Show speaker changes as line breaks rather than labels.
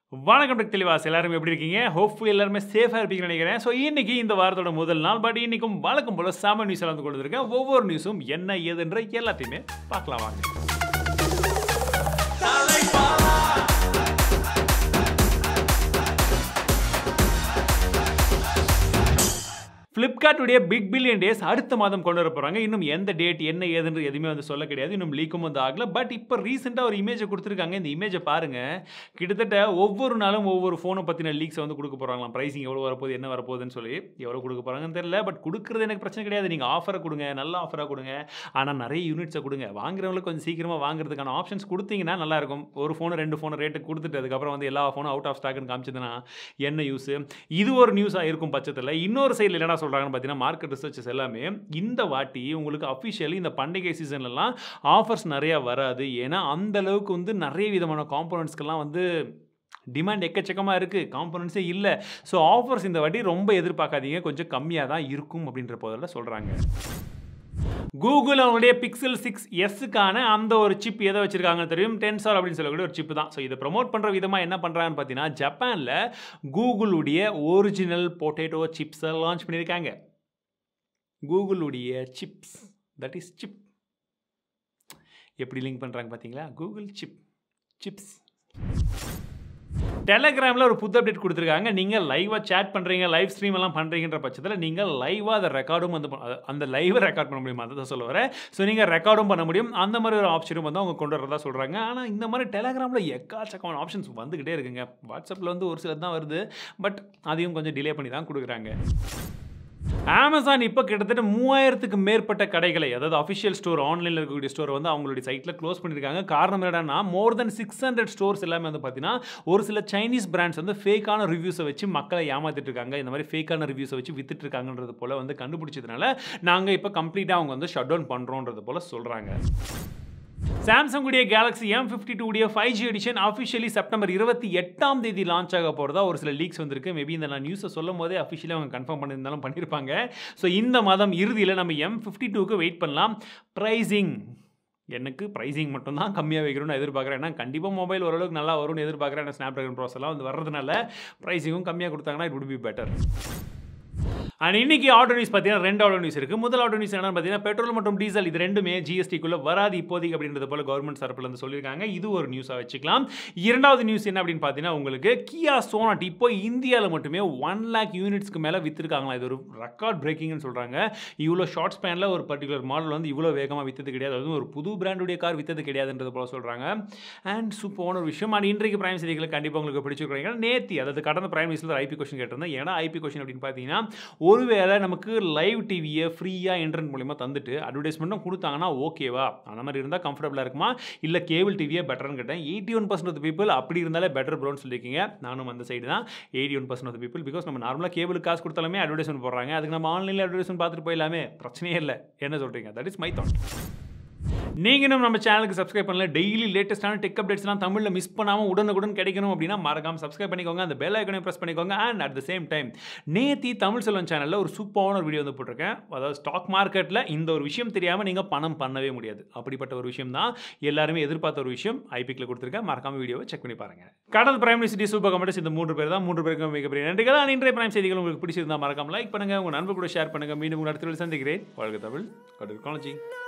வணக்கம் டெக் தெளிவாஸ் எல்லாரும் எப்படி இருக்கீங்க ஹோப்ஃபுல்லி எல்லாருமே சேஃபாக இருப்பீங்கன்னு நினைக்கிறேன் ஸோ இன்னைக்கு இந்த வாரத்தோட முதல் நாள் பட் இன்னைக்கும் வழக்கம் போல சாம நியூஸ் எல்லாம் கொண்டு வந்திருக்கேன் ஒவ்வொரு நியூஸும் என்ன ஏதுன்ற எல்லாத்தையுமே பார்க்கலாம் வாங்க ஃப்ளிப்கார்ட்டுடைய பிக் பில்லியன் டேஸ் அடுத்த மாதம் கொண்டு வர போகிறாங்க இன்னும் எந்த டேட் என்ன ஏதுன்னு எதுவுமே வந்து சொல்ல கிடையாது இன்னும் லீக்கும் வந்து ஆகல பட் இப்போ ரீசெண்டாக ஒரு இமேஜை கொடுத்துருக்காங்க இந்த இமேஜை பாருங்கள் கிட்டத்தட்ட ஒவ்வொரு நாளும் ஒவ்வொரு ஃபோனை பற்றின லீக்ஸை வந்து கொடுக்க போகிறாங்களாம் ப்ரைஸிங் எவ்வளோ வரப்போகுது என்ன வரப்போகுதுன்னு சொல்லி எவ்வளோ கொடுக்க போகிறாங்கன்னு தெரியல பட் கொடுக்குறது எனக்கு பிரச்சனை கிடையாது நீங்கள் ஆஃபரை கொடுங்க நல்ல ஆஃபராக கொடுங்க ஆனால் நிறைய யூனிட்ஸை கொடுங்க வாங்குறவங்களுக்கு கொஞ்சம் சீக்கிரமாக வாங்குறதுக்கான ஆப்ஷன்ஸ் கொடுத்தீங்கன்னா நல்லாயிருக்கும் ஒரு ஃபோனு ரெண்டு ஃபோனு ரேட்டு கொடுத்துட்டு அதுக்கப்புறம் வந்து எல்லா ஃபோனும் அவுட் ஆஃப் ஸ்டாக்னு காமிச்சதுன்னா என்ன யூஸு இது ஒரு நியூஸாக இருக்கும் பட்சத்தில் இன்னொரு சைடில் என்ன சொல்கிறாங்கன்னு பார்த்தீங்கன்னா மார்க்கெட் ரிசர்ச்சஸ் எல்லாமே இந்த வாட்டி உங்களுக்கு அஃபிஷியலி இந்த பண்டிகை சீசன்லலாம் ஆஃபர்ஸ் நிறையா வராது ஏன்னா அந்த அளவுக்கு வந்து நிறைய விதமான காம்போனன்ட்ஸ்க்கெல்லாம் வந்து டிமாண்ட் எக்கச்சக்கமாக இருக்குது காம்போனன்ட்ஸே இல்லை ஸோ ஆஃபர்ஸ் இந்த வாட்டி ரொம்ப எதிர்பார்க்காதீங்க கொஞ்சம் கம்மியாக தான் இருக்கும் அப்படின்ற போதில் சொல்கிறாங்க கூகுள் அவங்களுடைய பிக்சல் சிக்ஸ் எஸ்ஸுக்கான அந்த ஒரு சிப் எதை வச்சிருக்காங்கன்னு தெரியும் டென்சார் அப்படின்னு சொல்லக்கூடிய ஒரு சிப் தான் ஸோ இதை ப்ரொமோட் பண்ணுற விதமாக என்ன பண்ணுறாங்கன்னு பார்த்தீங்கன்னா ஜப்பானில் கூகுளுடைய ஒரிஜினல் பொட்டேட்டோ சிப்ஸை லான்ச் பண்ணியிருக்காங்க கூகுளுடைய சிப்ஸ் தட் இஸ் சிப் எப்படி லிங்க் பண்ணுறாங்க பார்த்தீங்களா கூகுள் சிப் சிப்ஸ் டெலகிராமில் ஒரு புது அப்டேட் கொடுத்துருக்காங்க நீங்கள் லைவாக சேட் பண்ணுறீங்க லைவ் ஸ்ட்ரீம் எல்லாம் பண்ணுறீங்கன்ற பட்சத்தில் நீங்கள் லைவாக அதை ரெக்கார்டும் வந்து ப- அந்த லைவை ரெக்கார்ட் பண்ண முடியும் அதை சொல்ல வரேன் ஸோ நீங்கள் ரெக்கார்டும் பண்ண முடியும் அந்த மாதிரி ஒரு ஆப்ஷனும் வந்து அவங்க கொண்டு வரதா சொல்கிறாங்க ஆனால் இந்த மாதிரி டெலகிராமில் எக்காச்சக்கமான ஆப்ஷன்ஸ் வந்துக்கிட்டே இருக்குங்க வாட்ஸ்அப்பில் வந்து ஒரு சிலது தான் வருது பட் அதையும் கொஞ்சம் டிலே பண்ணி தான் கொடுக்குறாங்க அமேசான் இப்போ கிட்டத்தட்ட மூவாயிரத்துக்கு மேற்பட்ட கடைகளை அதாவது அஃபிஷியல் ஸ்டோர் ஆன்லைனில் இருக்கக்கூடிய ஸ்டோர் வந்து அவங்களுடைய சைட்டில் க்ளோஸ் பண்ணியிருக்காங்க காரணம் என்னன்னா more then six hundred stores எல்லாமே வந்து பார்த்தீங்கன்னா ஒரு சில சைனீஸ் பிராண்ட்ஸ் வந்து ஃபேக்கான ரிவ்யூஸை வச்சு மக்களை ஏமாத்திட்டு இருக்காங்க இந்த மாதிரி ஃபேக்கான ரிவ்யூஸை வச்சு வித்துட்டு இருக்காங்கன்றது போல வந்து கண்டுபிடிச்சதுனால நாங்கள் இப்போ கம்ப்ளீட்டாக அவங்க வந்து ஷட் டவுன் பண்ணுறோன்றது போல சொல்கிறாங்க சாம்சங் உடைய கேலக்ஸி எம் ஃபிஃப்டி டூ உடைய five G edition officially September இருபத்தி எட்டாம் தேதி லான்ச் ஆக போகிறதா ஒரு சில லீக்ஸ் வந்திருக்கு மேபி இந்த நான் நியூஸை சொல்லும் போதே அஃபிஷியலி அவங்க கன்ஃபார்ம் பண்ணியிருந்தாலும் பண்ணியிருப்பாங்க ஸோ இந்த மாதம் இறுதியில் நம்ம எம் ஃபிஃப்டி டூக்கு வெயிட் பண்ணலாம் ப்ரைஸிங் எனக்கு ப்ரைஸிங் மட்டும் தான் கம்மியாக வைக்கணும்னு நான் எதிர்பார்க்குறேன் ஏன்னா கண்டிப்பாக மொபைல் ஓரளவுக்கு நல்லா வரும்னு எதிர்பார்க்குறேன் ஏன்னா ஸ்னாப் ட்ராகன் ப்ராசெல்லாம் வந்து வர்றதுனால ப்ரைஸிங்கும் கம்மியாக கொடுத்தாங்கன்னா it would be better and இன்னைக்கு ஆட்டோ நியூஸ் பார்த்தீங்கன்னா ரெண்டு ஆட்டோ நியூஸ் இருக்குது முதல் ஆட்டோ நியூஸ் என்னன்னு பார்த்தீங்கன்னா பெட்ரோல் மற்றும் டீசல் இது ரெண்டுமே ஜிஎஸ்டிக்குள்ளே வராது இப்போதைக்கு அப்படின்றது போல கவர்மெண்ட் தரப்புல இருந்து சொல்லியிருக்காங்க இது ஒரு நியூஸாக வச்சுக்கலாம் இரண்டாவது நியூஸ் என்ன அப்படின்னு பார்த்தீங்கன்னா உங்களுக்கு கியா சோனாட் இப்போ இந்தியாவில் மட்டுமே ஒன் லேக் யூனிட்ஸ்க்கு மேலே விற்றுருக்காங்களா இது ஒரு ரெக்கார்ட் பிரேக்கிங்னு சொல்கிறாங்க இவ்வளோ ஷார்ட் ஸ்பேனில் ஒரு பர்டிகுலர் மாடல் வந்து இவ்வளோ வேகமாக விற்றது கிடையாது அதுவும் ஒரு புது பிராண்டுடைய கார் விற்றது கிடையாதுன்றது போல சொல்கிறாங்க அண்ட் சூப்பரான ஒரு விஷயம் அண்ட் இன்றைக்கு பிரைம் செய்திகளை கண்டிப்பாக உங்களுக்கு பிடிச்சிருக்காங்க நேத்தி அதாவது கடந்த பிரைம் நியூஸில் ஐபி கொஸ்டின் கேட்டிருந்தேன் ஏன்னா ஐபி கொஸ்டின் அப்படின்னு பார்த்தீங்கன்னா ஒருவேளை நமக்கு லைவ் டிவியை ஃப்ரீயாக இன்டர்நெட் மூலிமா தந்துட்டு அட்வர்டைஸ்மெண்ட்டும் கொடுத்தாங்கன்னா ஓகேவா அந்த மாதிரி இருந்தால் கம்ஃபர்டபுளாக இருக்குமா இல்லை கேபிள் டிவியே பெட்டர்னு கேட்டேன் eighty one percent of people அப்படி இருந்தாலே பெட்டர் ப்ரோன்னு சொல்லியிருக்கீங்க நானும் அந்த சைடு தான் eighty one percent of people because நம்ம நார்மலாக கேபிள் காசு கொடுத்தாலுமே அட்வர்டைஸ்மெண்ட் போடுறாங்க அதுக்கு நம்ம ஆன்லைனில் அட்வர்டைஸ்மெண்ட் பார்த்துட்டு போயிடலாமே பிரச்சனையே இல்லை என்ன சொல்கிறீங்க தட் இஸ் மை தாட் நீங்களும் நம்ம சேனலுக்கு சப்ஸ்கிரைப் பண்ணல டெய்லி லேட்டஸ்டான டெக் அப்டேட்ஸ்லாம் தமிழில் மிஸ் பண்ணாமல் உடனுக்குடன் கிடைக்கணும் அப்படின்னா மறக்காம சப்ஸ்கிரைப் பண்ணிக்கோங்க அந்த பெல் ஐக்கனையும் ப்ரெஸ் பண்ணிக்கோங்க and at the same time நேத்தி தமிழ் செல்வன் சேனலில் ஒரு சூப்பரான ஒரு வீடியோ வந்து போட்டிருக்கேன் அதாவது ஸ்டாக் மார்க்கெட்டில் இந்த ஒரு விஷயம் தெரியாமல் நீங்கள் பணம் பண்ணவே முடியாது அப்படிப்பட்ட ஒரு விஷயம் தான் எல்லாருமே எதிர்பார்த்த ஒரு விஷயம் ஐபிக்கில் கொடுத்துருக்கேன் மறக்காம வீடியோவை செக் பண்ணி பாருங்க கடல் பிரைம் மினிஸ்டி சூப்பர் கமெண்ட்ஸ் இந்த மூன்று பேர் தான் மூன்று பேருக்கும் மிகப்பெரிய நன்றிகள் And இன்றைய பிரைம் செய்திகள் உங்களுக்கு பிடிச்சிருந்தா மறக்காம லைக் பண்ணுங்க உங்க நண்பர் கூட ஷேர் பண்ணுங்க மீண்டும் உங்கள் அடுத்த வீடியோவில் சந்திக்கிறேன் வாழ்க தமிழ் கடல் காலேஜி